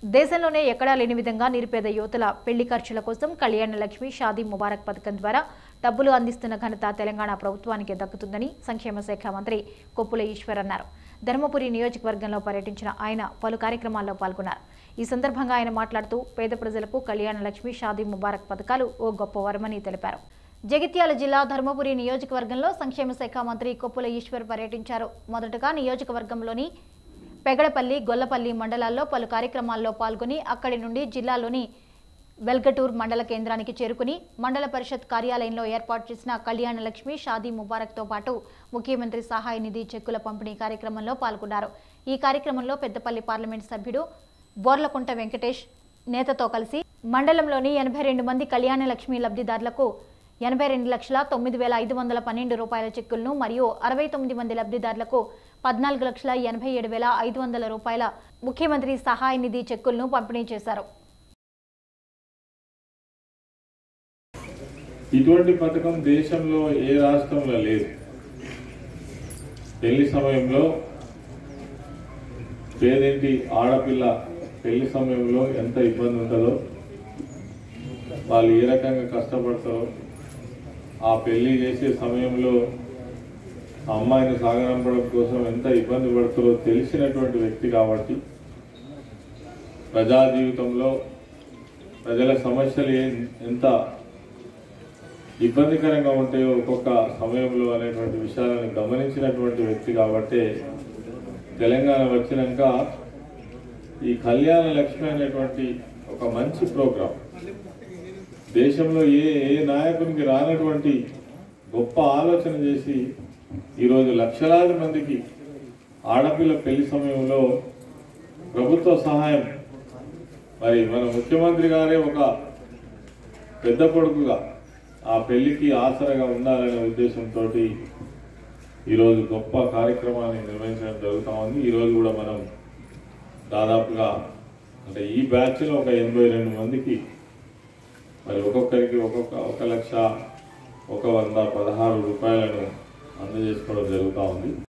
దేశంలోనే ఎక్కడా లేని విధంగా నిరుపేద యువతుల పెళ్లి ఖర్చుల కోసం కళ్యాణ లక్ష్మి షాదీ ముబారక్ పథకం ద్వారా డబ్బులు అందిస్తున్న ఘనత తెలంగాణ ప్రభుత్వానికి దక్కుతుందని సంక్షేమ శాఖ మంత్రి కొప్పుల ఈశ్వర్ అన్నారు ధర్మపురి నియోజకవర్గంలో పర్యటించిన ఆయన పలు కార్యక్రమాల్లో పాల్గొన్నారు ఈ సందర్భంగా ఆయన మాట్లాడుతూ పేద ప్రజలకు కళ్యాణ లక్ష్మి షాదీ ముబారక్ పథకాలు ఓ గొప్ప వరమని తెలిపారు జగిత్యాల జిల్లా ధర్మపురి నియోజకవర్గంలో సంక్షేమ శాఖ మంత్రి కొప్పుల ఈశ్వర్ పర్యటించారు మొదటగా నియోజకవర్గంలోని పెగడపల్లి గొల్లపల్లి మండలాల్లో పలు కార్యక్రమాల్లో పాల్గొని అక్కడి నుండి జిల్లాలోని వెల్గటూర్ మండల కేంద్రానికి చేరుకుని మండల పరిషత్ కార్యాలయంలో ఏర్పాటు చేసిన కళ్యాణ లక్ష్మి షాదీ ముబారక్తో పాటు ముఖ్యమంత్రి సహాయ నిధి చెక్కుల పంపిణీ కార్యక్రమంలో పాల్గొన్నారు ఈ కార్యక్రమంలో పెద్దపల్లి పార్లమెంట్ సభ్యుడు బోర్లకుంట వెంకటేష్ నేతతో కలిసి మండలంలోని ఎనభై రెండు మంది కళ్యాణ లక్ష్మి లబ్ధిదారులకు ఎనభై రెండు లక్షల తొమ్మిది వేల ఐదు వందల పన్నెండు రూపాయల చెక్కులను మరియు అరవై తొమ్మిది మంది లబ్ధిదారులకు పద్నాలుగు లక్షల ఎనభై ఏడు వేల ఐదు వందల రూపాయల ముఖ్యమంత్రి సహాయ నిధి చెక్కులను పంపిణీ చేశారు ఇటువంటి పథకం దేశంలో ఏ రాష్ట్రంలో లేదు పెళ్లి సమయంలో పేదింటి ఆడపిల్ల పెళ్లి సమయంలో ఎంత ఇబ్బంది ఉంటుందో వాళ్ళు ఏ రకంగా కష్టపడతారో ఆ పెళ్లి చేసే సమయంలో ఆ అమ్మాయిని సాగనంపడం కోసం ఎంత ఇబ్బంది పడుతారో తెలిసినటువంటి వ్యక్తి కాబట్టి ప్రజా జీవితంలో ప్రజల సమస్యలు ఏ- ఎంత ఇబ్బందికరంగా ఉంటాయో ఒక్కొక్క సమయంలో అనేటువంటి విషయాలను గమనించినటువంటి వ్యక్తి కాబట్టి తెలంగాణ వచ్చినాక ఈ కళ్యాణ లక్ష్మి అనేటువంటి ఒక మంచి ప్రోగ్రాం దేశంలో ఏ ఏ నాయకునికి రానటువంటి గొప్ప ఆలోచన చేసి ఈరోజు లక్షలాది మందికి ఆడపిల్ల పెళ్లి సమయంలో ప్రభుత్వ సహాయం మరి మన ముఖ్యమంత్రి గారే ఒక పెద్ద కొడుకుగా ఆ పెళ్లికి ఆసరగా ఉండాలనే ఉద్దేశంతో ఈరోజు గొప్ప కార్యక్రమాన్ని నిర్వహించడం జరుగుతూ ఉంది ఈరోజు కూడా మనం దాదాపుగా అంటే ఈ బ్యాచ్లో ఒక ఎనభై రెండు మందికి మరి ఒక్కొక్కరికి ఒక్కొక్క ఒక లక్ష ఒక వంద పదహారు రూపాయలను అందజేసుకోవడం జరుగుతూ ఉంది